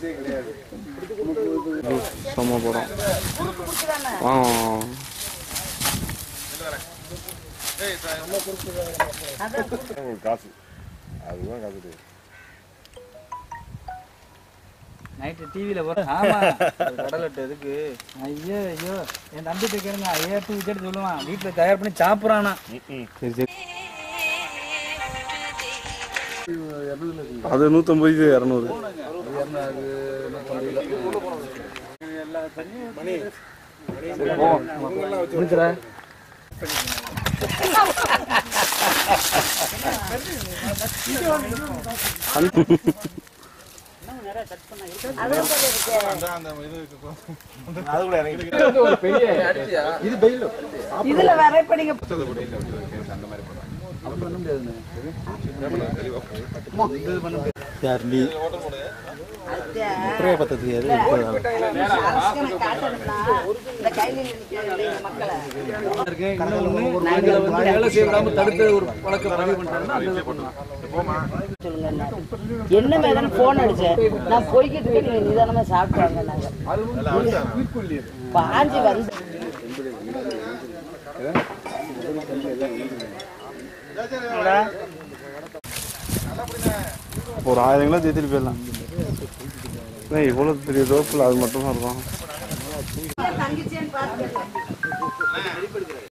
செம்ம படம் வாங்க வாங்க, வாங்க காசு அதுதான் காசு நைட்டு டிவியில் போகிற ஆமா கடலட்டு எதுக்கு ஐயோ ஐயோ என் தம்பி கேளுங்க ஐயா டூ விக்கெட் சொல்லுவான் வீட்டில் தயார் பண்ணி சாப்பிட்றானா சரி சரி அது நூற்றம்பது இது இரநூறு சரி போ முடிச்சுடா இதுல வர இப்ப நீங்க யார் நீ அத்தியா, அரசனை காட்டணும்னா, இந்த கையில நிற்கிறாங்களே இந்த மக்களை நாங்கள் வந்து வேலை செய்ய விடாம தடுக்க ஒரு பழக்கம் பதிவு பண்ணுறாங்கன்னா அந்த இதை பண்ணலாம் சொல்லுங்க என்ன. என்ன மேடம் போன் அடிச்சேன் நான் போய்கிட்டு இருக்கேன் நீங்க நிதானமா சாப்பிட்டு வாங்க நாங்க பாஞ்சு வந்து அப்போ ஒரு ஆயிரம் கிலோ தேத்திட்டு போயிடலாம் ஏய், இவ்வளவு பெரிய தோப்புல அது மட்டும் தான் இருக்கும் தங்கச்சின்னு பார்த்து